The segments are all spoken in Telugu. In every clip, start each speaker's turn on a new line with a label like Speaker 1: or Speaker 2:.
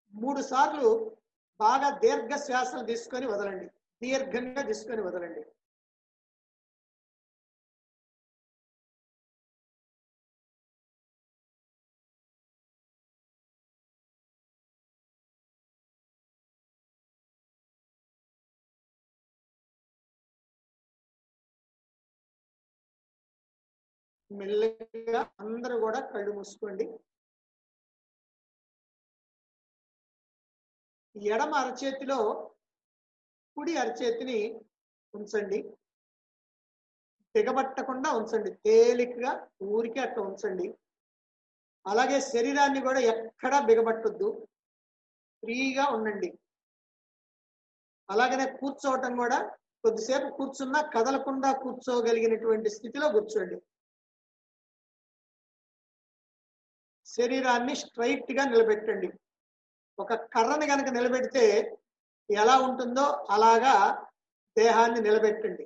Speaker 1: మూడు సార్లు బాగా దీర్ఘ శ్వాసను తీసుకొని వదలండి దీర్ఘంగా తీసుకొని వదలండి మెల్లగా అందరూ కూడా కళ్ళు మూసుకోండి ఎడమ అరచేతిలో కుడి అరచేతిని ఉంచండి దిగబట్టకుండా ఉంచండి తేలికగా ఊరికే అట్లా ఉంచండి అలాగే శరీరాన్ని కూడా ఎక్కడా బిగబట్టొద్దు ఫ్రీగా ఉండండి అలాగనే కూర్చోవటం కూడా కొద్దిసేపు కూర్చున్నా కదలకుండా కూర్చోగలిగినటువంటి స్థితిలో కూర్చోండి శరీరాన్ని స్ట్రైట్ గా నిలబెట్టండి ఒక కర్రని కనుక నిలబెడితే ఎలా ఉంటుందో అలాగా దేహాన్ని నిలబెట్టండి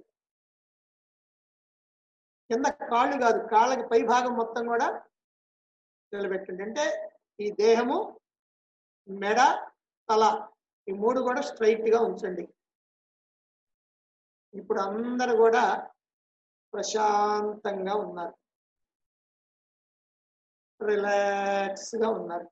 Speaker 1: కింద కాళ్ళు కాదు కాళ్ళకి పై భాగం మొత్తం కూడా నిలబెట్టండి అంటే ఈ దేహము మెడ తల ఈ మూడు కూడా స్ట్రైట్ గా ఉంచండి ఇప్పుడు అందరు కూడా ప్రశాంతంగా ఉన్నారు రిలాక్స్ గా ఉన్నారు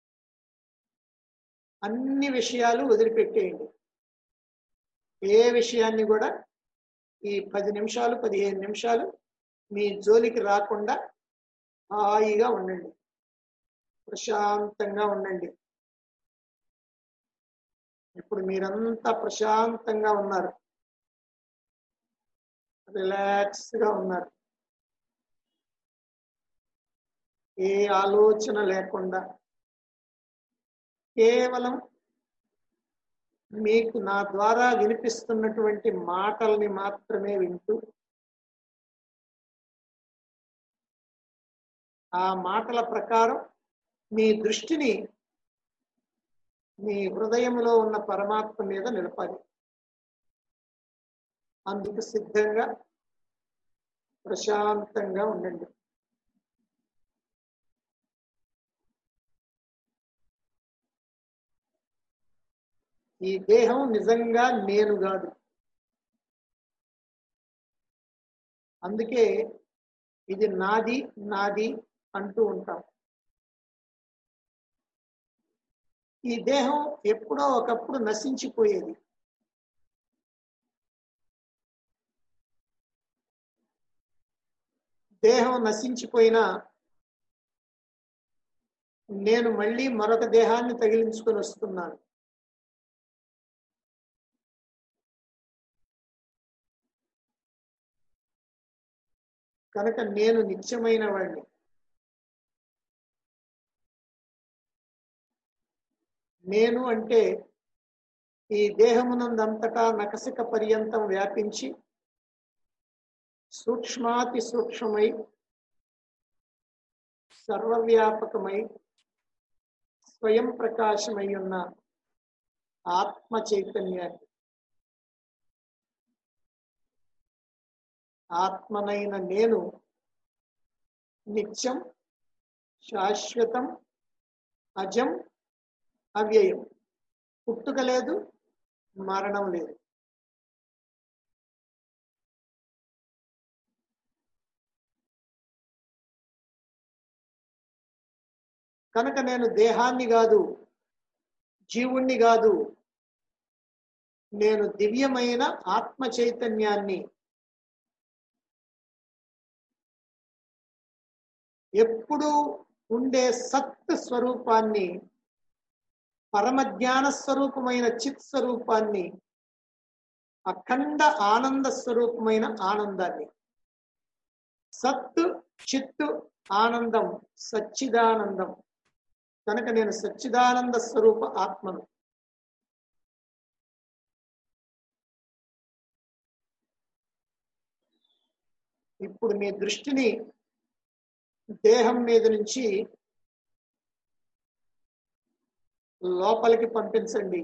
Speaker 1: అన్ని విషయాలు వదిలిపెట్టేయండి ఏ విషయాన్ని కూడా ఈ పది నిమిషాలు పదిహేను నిమిషాలు మీ జోలికి రాకుండా హాయిగా ఉండండి ప్రశాంతంగా ఉండండి ఇప్పుడు మీరంతా ప్రశాంతంగా ఉన్నారు రిలాక్స్ గా ఉన్నారు ఏ ఆలోచన లేకుండా కేవలం మీకు నా ద్వారా వినిపిస్తున్నటువంటి మాటల్ని మాత్రమే వింటూ ఆ మాటల ప్రకారం మీ దృష్టిని మీ హృదయంలో ఉన్న పరమాత్మ మీద నిలపాలి అందుకు సిద్ధంగా ప్రశాంతంగా ఉండండి ఈ దేహం నిజంగా నేను కాదు అందుకే ఇది నాది నాది అంటూ ఉంటాం ఈ దేహం ఎప్పుడో ఒకప్పుడు నశించిపోయేది దేహం నశించిపోయినా నేను మళ్ళీ మరొక దేహాన్ని తగిలించుకొని వస్తున్నాను కనుక నేను నిత్యమైన వాడిని నేను అంటే ఈ దేహమునందంతటా నకసిక పర్యంతం వ్యాపించి సూక్ష్మాతి సూక్ష్మమై సర్వవ్యాపకమై స్వయం ప్రకాశమై ఉన్న ఆత్మ చైతన్యాన్ని ఆత్మనైన నేను నిత్యం శాశ్వతం అజం అవ్యయం పుట్టుక లేదు మరణం లేదు కనుక నేను దేహాన్ని కాదు జీవుణ్ణి కాదు నేను దివ్యమైన ఆత్మ చైతన్యాన్ని ఎప్పుడు ఉండే సత్ స్వరూపాన్ని పరమ జ్ఞాన స్వరూపమైన చిత్ స్వరూపాన్ని అఖండ ఆనంద స్వరూపమైన ఆనందాన్ని సత్ చిత్తు ఆనందం సచ్చిదానందం కనుక నేను సచ్చిదానంద స్వరూప ఆత్మను ఇప్పుడు మీ దృష్టిని దేహం మీద నుంచి లోపలికి పంపించండి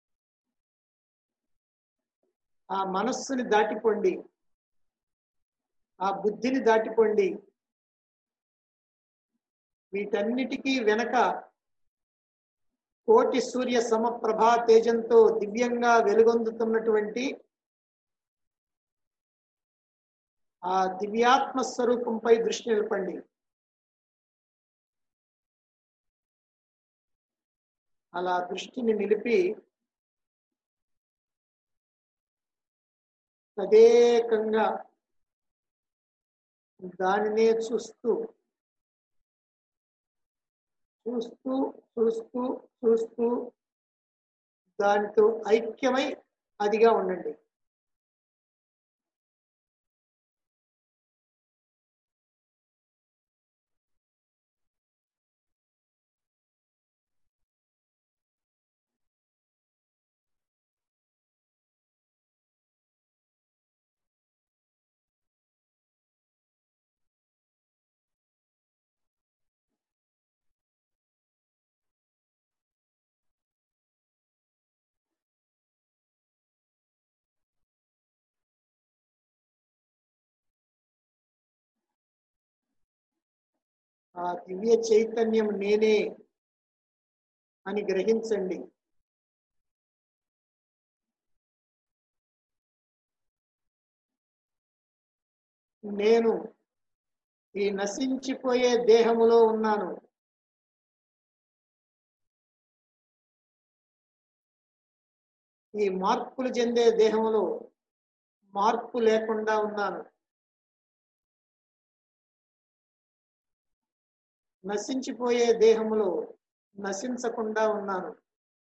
Speaker 1: ఆ మనస్సుని దాటిపోండి ఆ బుద్ధిని దాటిపోండి వీటన్నిటికీ వెనక కోటి సూర్య సమప్రభా తేజంతో దివ్యంగా వెలుగొందుతున్నటువంటి ఆ దివ్యాత్మ స్వరూపంపై దృష్టి నిలపండి అలా దృష్టిని నిలిపి తదేకంగా దానినే చూస్తూ చూస్తూ చూస్తూ చూస్తూ దానితో ఐక్యమై అదిగా ఉండండి ఆ దివ్య చైతన్యం నేనే అని గ్రహించండి నేను ఈ నశించిపోయే దేహములో ఉన్నాను ఈ మార్పులు చెందే దేహంలో మార్పు లేకుండా ఉన్నాను నశించిపోయే దేహములో నశించకుండా ఉన్నాను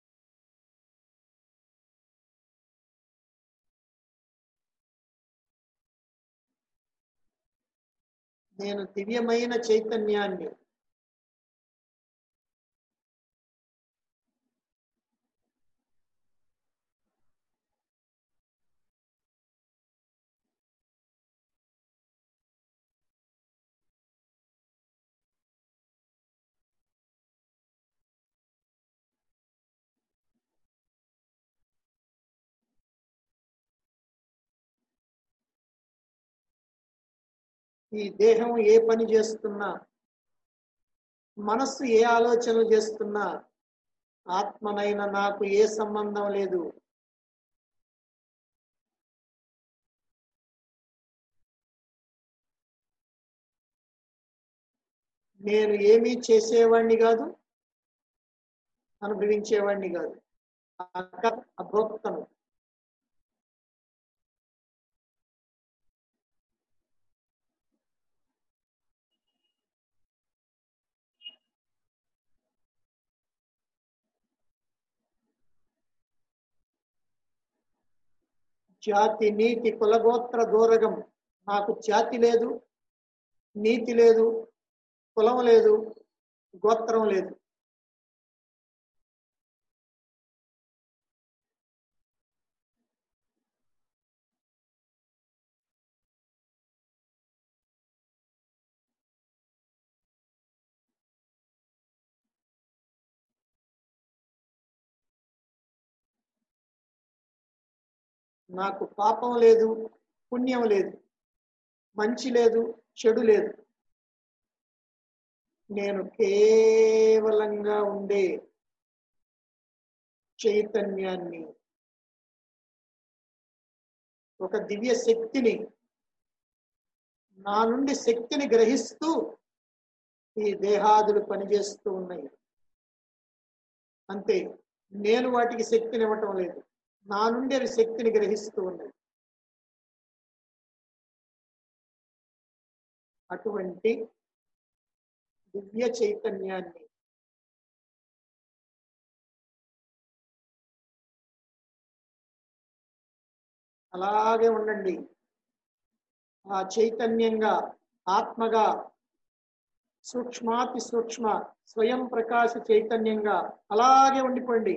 Speaker 1: నేను దివ్యమైన చైతన్యాన్ని ఈ దేహం ఏ పని చేస్తున్నా మనస్సు ఏ ఆలోచనలు చేస్తున్నా ఆత్మనైన నాకు ఏ సంబంధం లేదు నేను ఏమీ చేసేవాడిని కాదు అనుభవించేవాడిని కాదు అభోక్తను జాతి నీతి కులగోత్ర దూరగం నాకు జాతి లేదు నీతి లేదు కులం లేదు గోత్రం లేదు నాకు పాపం లేదు పుణ్యం లేదు మంచి లేదు చెడు లేదు నేను కేవలంగా ఉండే చైతన్యాన్ని ఒక దివ్య శక్తిని నా నుండి శక్తిని గ్రహిస్తూ ఈ దేహాదులు పనిచేస్తూ ఉన్నాయి అంతే నేను వాటికి శక్తిని ఇవ్వటం లేదు నా నుండి అవి శక్తిని గ్రహిస్తూ ఉన్నాయి అటువంటి దివ్య చైతన్యాన్ని అలాగే ఉండండి ఆ చైతన్యంగా ఆత్మగా సూక్ష్మాతి సూక్ష్మ స్వయం ప్రకాశ చైతన్యంగా అలాగే ఉండిపోండి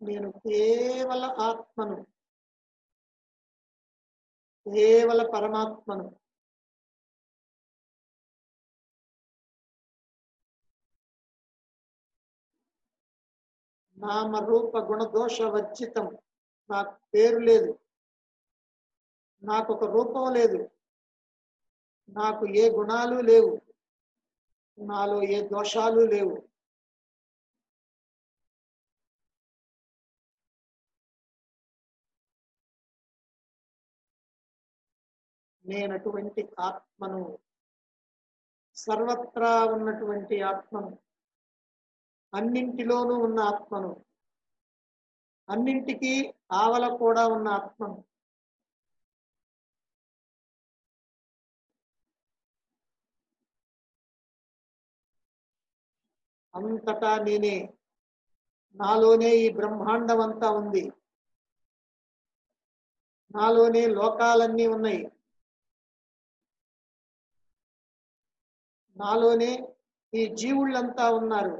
Speaker 1: నేను కేవల ఆత్మను కేవల పరమాత్మను నామ రూప గుణదోష వర్జితం నాకు పేరు లేదు నాకు ఒక రూపం లేదు నాకు ఏ గుణాలు లేవు నాలో ఏ దోషాలు లేవు నేనటువంటి ఆత్మను సర్వత్రా ఉన్నటువంటి ఆత్మను అన్నింటిలోనూ ఉన్న ఆత్మను అన్నింటికీ ఆవల కూడా ఉన్న ఆత్మను అంతటా నేనే నాలోనే ఈ బ్రహ్మాండం అంతా ఉంది నాలోనే లోకాలన్నీ ఉన్నాయి నాలోనే ఈ జీవుళ్ళంతా ఉన్నారు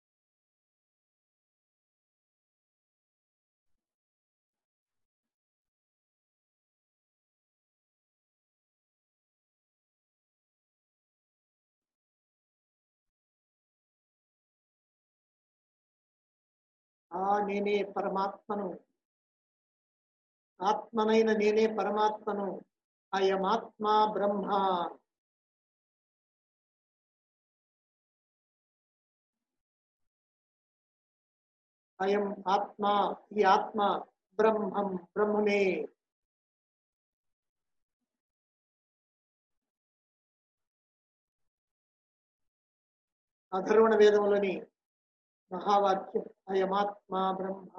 Speaker 1: ఆ నేనే పరమాత్మను ఆత్మనైన నేనే పరమాత్మను అయమాత్మ బ్రహ్మ అయం ఆత్మ ఈ ఆత్మ బ్రహ్మం బ్రహ్మమే అధర్వణ వేదంలోని మహావాక్యం అయమాత్మ బ్రహ్మ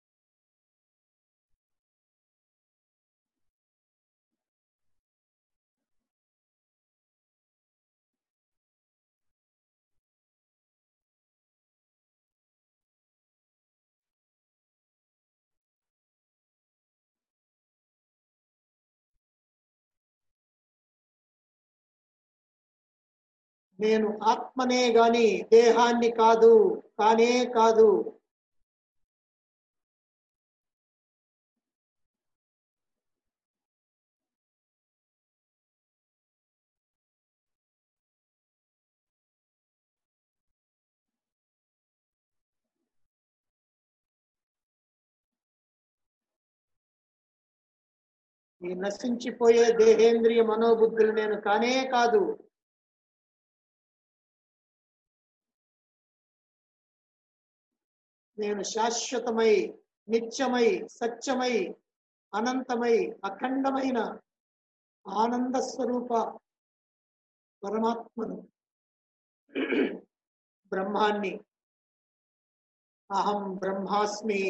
Speaker 1: నేను ఆత్మనే గాని దేహాన్ని కాదు కానే కాదు ఈ నశించిపోయే దేహేంద్రియ మనోబుద్ధులు నేను కానే కాదు నేను శాశ్వతమై నిత్యమై సత్యమై అనంతమై అఖండమైన ఆనంద స్వరూప పరమాత్మను బ్రహ్మాన్ని అహం బ్రహ్మాస్మి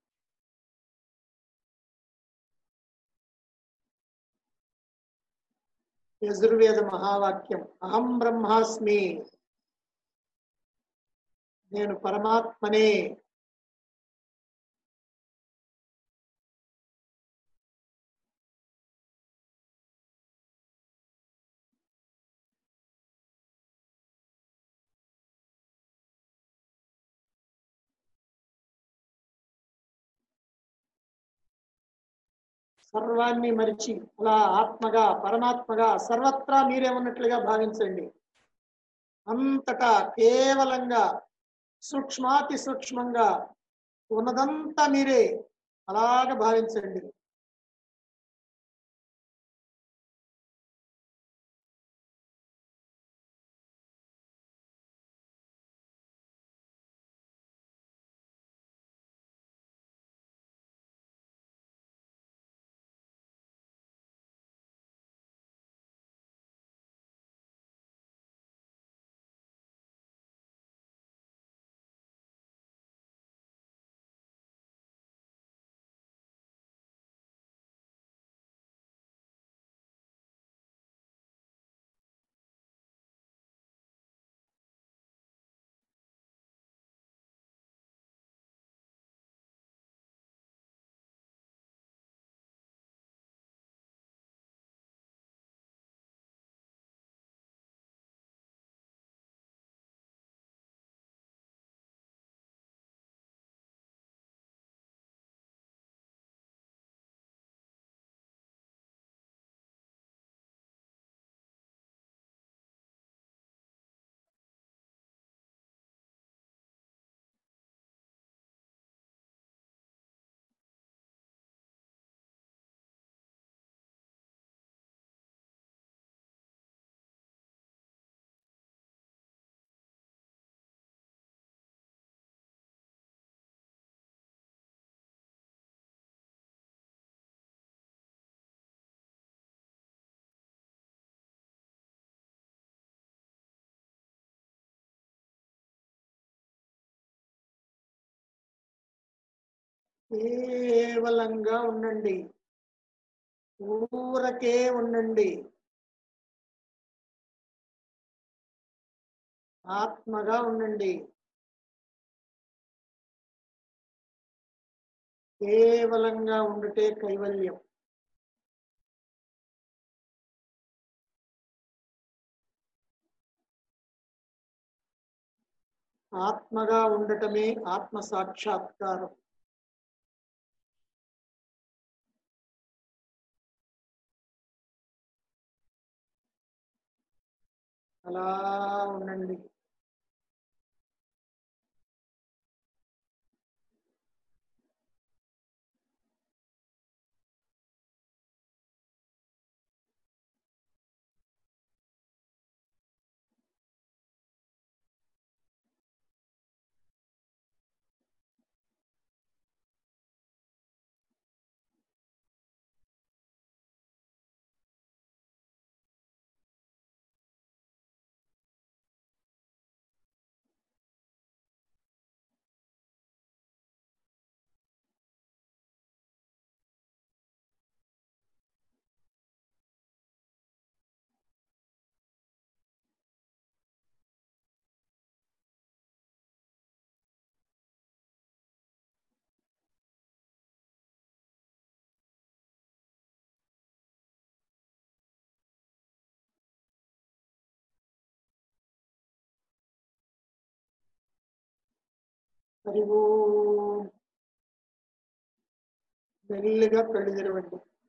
Speaker 1: యజుర్వేద మహావాక్యం అహం బ్రహ్మాస్మి నేను పరమాత్మనే సర్వాన్ని మరిచి అలా ఆత్మగా పరమాత్మగా సర్వత్రా మీరే ఉన్నట్లుగా భావించండి అంతటా కేవలంగా సూక్ష్మాతి సూక్ష్మంగా ఉన్నదంతా మీరే అలాగ భావించండి కేవలంగా ఉండండి ఊరకే ఉండండి ఆత్మగా ఉండండి కేవలంగా ఉండుటే కైవల్యం ఆత్మగా ఉండటమే ఆత్మ సాక్షాత్కారం అలా ఉండండి హరి ఓం మెల్లిగా కళ్ళు తెరవండి